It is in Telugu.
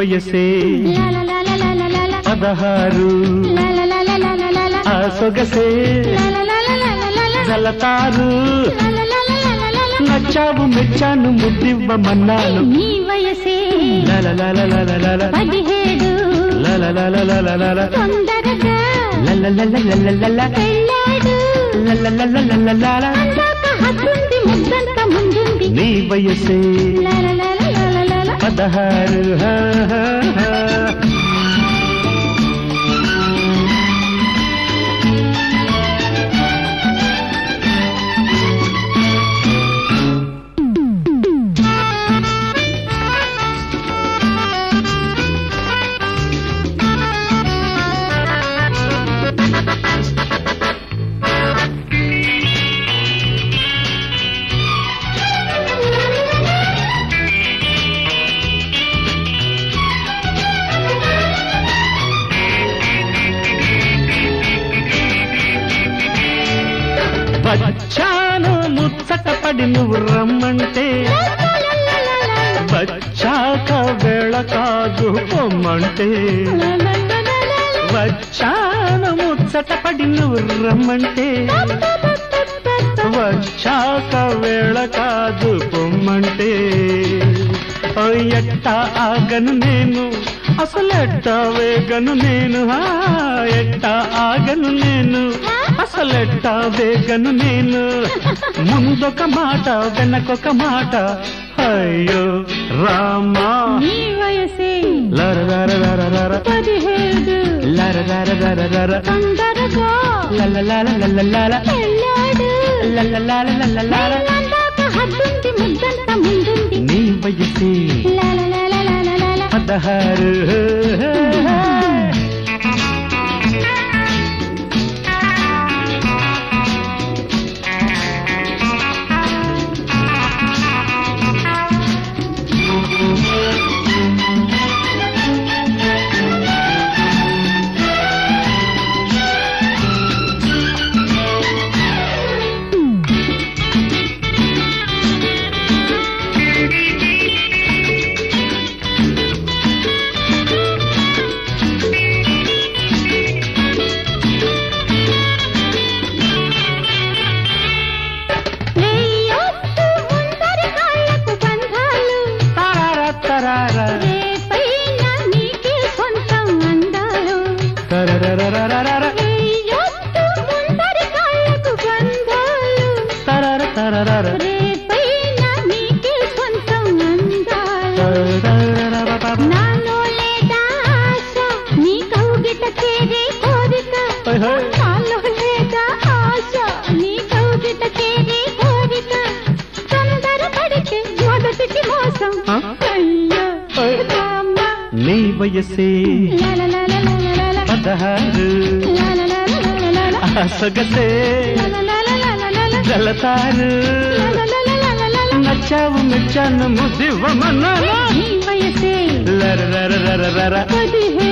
వయసే పదహారు ఆ సొగసే జలతారు నచ్చావు మెచ్చాను ముద్దివ్వమన్నాను నీ వయసే లలలలలలలల, పదిహేడు లలలలలలలల, తొందరగా లలలలలలలల, పెళ్ళాడు లలలలలలలల. అందాక హద్దుంది ముద్దంత ముందుంది నీ వయసే లలలలలలల. పదహారు హా, హా, హా. వచ్చాను ముచ్చట పడి నువ్వు రమ్మంటే వచ్చాక వేళ కాదు పొమ్మంటే వచ్చాను ముచ్చట పడి నువ్వు రమ్మంటే వచ్చాక వేళ కాదు పొమ్మంటే ఓ ఎట్ట ఆగను నేను అసలెట్ట వేగను నేను ఆ, ఎట్ట ఆగను నేను అసలెట్ట వేగను నేను ముందొక మాట వెనకొక మాట అయ్యో రామా నీ వయసే లర లర లర లర పదిహేడు లర లర లర లర తొందరగా లల లల లల లల పెళ్ళాడు లల లల లల లల అందాక హద్దుంది ముద్దంత ముందుంది నీ వయసే లలలలలలల. పదహారు రేయొద్దు ముందరి కాళ్ళకు బంధాలు. తరార తరార రేపైనా నీకే సొంతం అందాలు. తరరరరరరర రేయొద్దు ముందరి కాళ్ళకు బంధాలు. తరర తరరర రేపైనా నీకే సొంతం అందాలు. తరరరరరర. నాలో లేదా ఆశ, నీ కౌగిట చేరే కోరిక. హోయ్ హోయ్. నాలో లేదా ఆశ, నీ కౌగిట చేరే కోరిక. తొందరపడితే మొదటికి మోసం. ఆ? అయ్యో, ఓయ్. రామ. నీ వయసే లలలలలలలల. పదహారు లలలలలలలల. ఆ సొగసే లలలలలలలల. జలతారు లలలలలలలల. నచ్చావు మెచ్చాను ముద్దివ్వమన్నాను నీ వయసే లర లర లర లర పదిహేడు